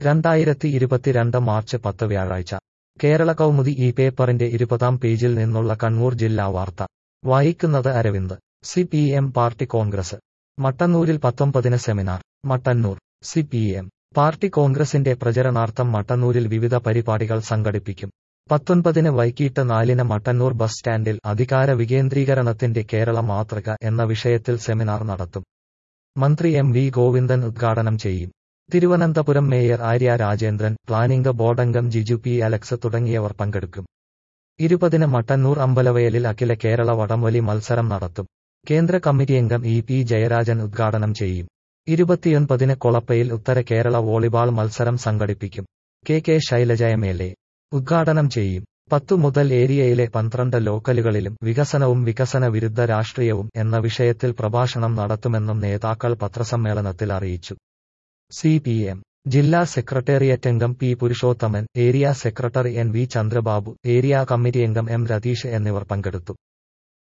രണ്ടായിരത്തി ഇരുപത്തിരണ്ട് മാർച്ച് പത്ത് വ്യാഴാഴ്ച കേരള കൗമുദി ഈ പേപ്പറിന്റെ ഇരുപതാം പേജിൽ നിന്നുള്ള കണ്ണൂർ ജില്ലാ വാർത്ത വായിക്കുന്നത് Aravind C P M party Congress മട്ടന്നൂരിൽ പത്തൊമ്പതിന് seminar Mattannur C P M party കോൺഗ്രസിന്റെ പ്രചരണാർത്ഥം മട്ടന്നൂരിൽ വിവിധ പരിപാടികൾ സംഘടിപ്പിക്കും പത്തൊൻപതിന് വൈകിട്ട് നാലിന് മട്ടന്നൂർ ബസ് സ്റ്റാൻഡിൽ അധികാര വികേന്ദ്രീകരണത്തിന്റെ കേരള മാതൃക എന്ന വിഷയത്തിൽ സെമിനാർ നടത്തും മന്ത്രി എം വി ഗോവിന്ദൻ ഉദ്ഘാടനം ചെയ്യും തിരുവനന്തപുരം മേയർ ആര്യ രാജേന്ദ്രൻ പ്ലാനിംഗ് ബോർഡംഗം ജിജു പി അലക്സ് തുടങ്ങിയവർ പങ്കെടുക്കും ഇരുപതിന് മട്ടന്നൂർ അമ്പലവയലിൽ അഖില കേരള വടംവലി മത്സരം നടത്തും കേന്ദ്ര കമ്മിറ്റി അംഗം ഇ പി ജയരാജൻ ഉദ്ഘാടനം ചെയ്യും ഇരുപത്തിയൊൻപതിന് കൊളപ്പയിൽ ഉത്തര കേരള വോളിബാൾ മത്സരം സംഘടിപ്പിക്കും K K Shailaja M L A ഉദ്ഘാടനം ചെയ്യും പത്തു മുതൽ ഏരിയയിലെ പന്ത്രണ്ട് ലോക്കലുകളിലും വികസനവും വികസന വിരുദ്ധ രാഷ്ട്രീയവും എന്ന വിഷയത്തിൽ പ്രഭാഷണം നടത്തുമെന്നും നേതാക്കൾ പത്രസമ്മേളനത്തിൽ അറിയിച്ചു സി പി എം ജില്ലാ സെക്രട്ടേറിയറ്റ് അംഗം P Purushothaman area secretary N V Chandrababu area committee അംഗം എം രതീഷ് എന്നിവർ പങ്കെടുത്തു